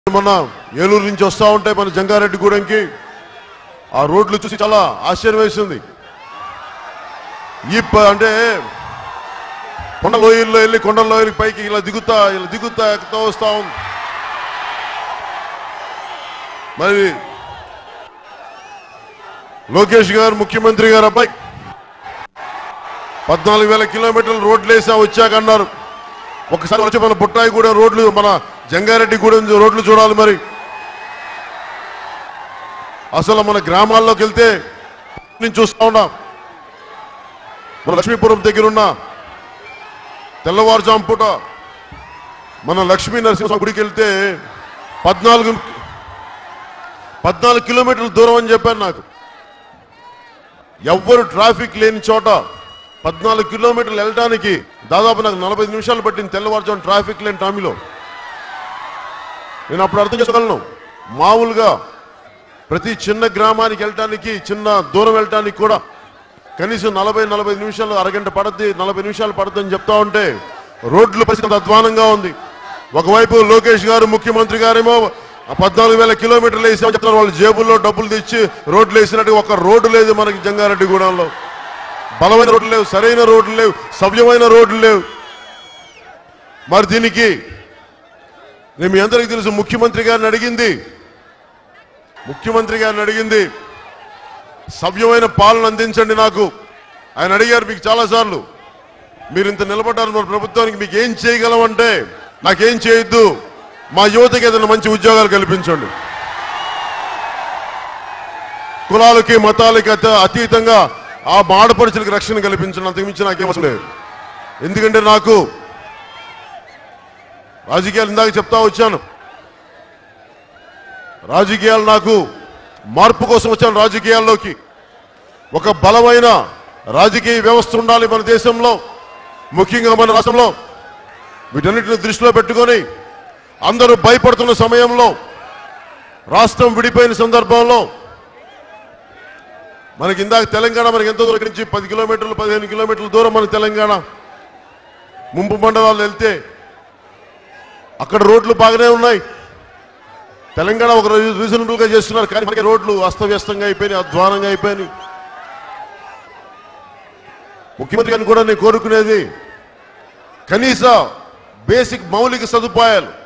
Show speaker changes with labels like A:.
A: మొన్న ఏలూరు నుంచి వస్తా ఉంటే మన జంగారెడ్డిగూడెంకి ఆ రోడ్లు చూసి చాలా ఆశ్చర్యం వేసింది ఈ ప- అంటే కొండ లోయల్లో వెళ్ళి కొండ లోయలకి పైకి ఇలా దిగుతా ఇలా దిగుతా ఎక్కుతా వస్తా ఉంది మరి లోకేష్ గారు ముఖ్యమంత్రి గారు అబ్బాయి పద్నాలుగు వేల కిలోమీటర్లు రోడ్లు వేసా వచ్చాక అన్నారు ఒకసారి వచ్చి మన బుట్టాయి కూడా రోడ్లు మన జంగారెడ్డి కూడా రోడ్లు చూడాలి మరి అసలు మన గ్రామాల్లోకి వెళ్తే నేను చూస్తా ఉన్నాం మన లక్ష్మీపురం దగ్గర ఉన్న తెల్లవారుజాము పూట మన లక్ష్మీ నరసింహ గుడికి వెళ్తే పద్నాలుగు పద్నాలుగు కిలోమీటర్ల దూరం అని చెప్పారు నాకు ఎవ్వరు ట్రాఫిక్ లేని చోట పద్నాలుగు కిలోమీటర్లు వెళ్ళడానికి దాదాపు నాకు నలభై నిమిషాలు పట్టింది తెల్లవారుజాము ట్రాఫిక్ లేని టామీలో నేను అప్పుడు అర్థం చేసుకోగలను మామూలుగా ప్రతి చిన్న గ్రామానికి వెళ్ళటానికి చిన్న దూరం వెళ్ళటానికి కూడా కనీసం నలభై నలభై నిమిషాలు అరగంట పడుద్ది నలభై నిమిషాలు పడుతుంది అని చెప్తా ఉంటే రోడ్ల పరిస్థితి అంత అధ్వానంగా ఉంది ఒకవైపు లోకేష్ గారు ముఖ్యమంత్రి గారేమో ఆ పద్నాలుగు వేల కిలోమీటర్లు వేసామని చెప్తున్నారు వాళ్ళు జేబుల్లో డబ్బులు తెచ్చి రోడ్లు వేసినట్టు ఒక రోడ్డు లేదు మనకి జంగారెడ్డిగూడెంలో బలమైన రోడ్లు లేవు సరైన రోడ్లు లేవు సవ్యమైన రోడ్లు లేవు మరి దీనికి నేను మీ అందరికీ తెలుసు ముఖ్యమంత్రి గారిని అడిగింది ముఖ్యమంత్రి గారిని అడిగింది సవ్యమైన పాలన అందించండి నాకు ఆయన అడిగారు మీకు చాలాసార్లు మీరు ఇంత నిలబడ్డారు మన ప్రభుత్వానికి మీకు ఏం చేయగలం అంటే నాకేం చేయొద్దు మా యువతకి ఏదైనా మంచి ఉద్యోగాలు కల్పించండి కులాలకి మతాలకి అత- అతీతంగా ఆ మాడపడుచులకు రక్షణ కల్పించండి అంతకుమించి నాకేం అవసరం లేదు ఎందుకంటే నాకు రాజకీయాలు ఇందాక చెప్తా వచ్చాను రాజకీయాలు నాకు మార్పు కోసం వచ్చాను రాజకీయాల్లోకి ఒక బలమైన రాజకీయ వ్యవస్థ ఉండాలి మన దేశంలో ముఖ్యంగా మన రాష్ట్రంలో వీటన్నిటిని దృష్టిలో పెట్టుకొని అందరూ భయపడుతున్న సమయంలో రాష్ట్రం విడిపోయిన సందర్భంలో మనకి ఇందాక తెలంగాణ మనకి ఎంతో దూరం ఇక్కడి నుంచి పది కిలోమీటర్లు పదిహేను కిలోమీటర్ల దూరం మన తెలంగాణ ముంపు మండలాలు వెళ్తే అక్కడ రోడ్లు బాగానే ఉన్నాయి తెలంగాణ ఒక రీజనబుల్ గా చేస్తున్నారు కానీ మనకి రోడ్లు అస్తవ్యస్తంగా అయిపోయినాయి అధ్వానంగా అయిపోయినాయి ముఖ్యమంత్రి గారిని కూడా నేను కోరుకునేది కనీస బేసిక్ మౌలిక సదుపాయాలు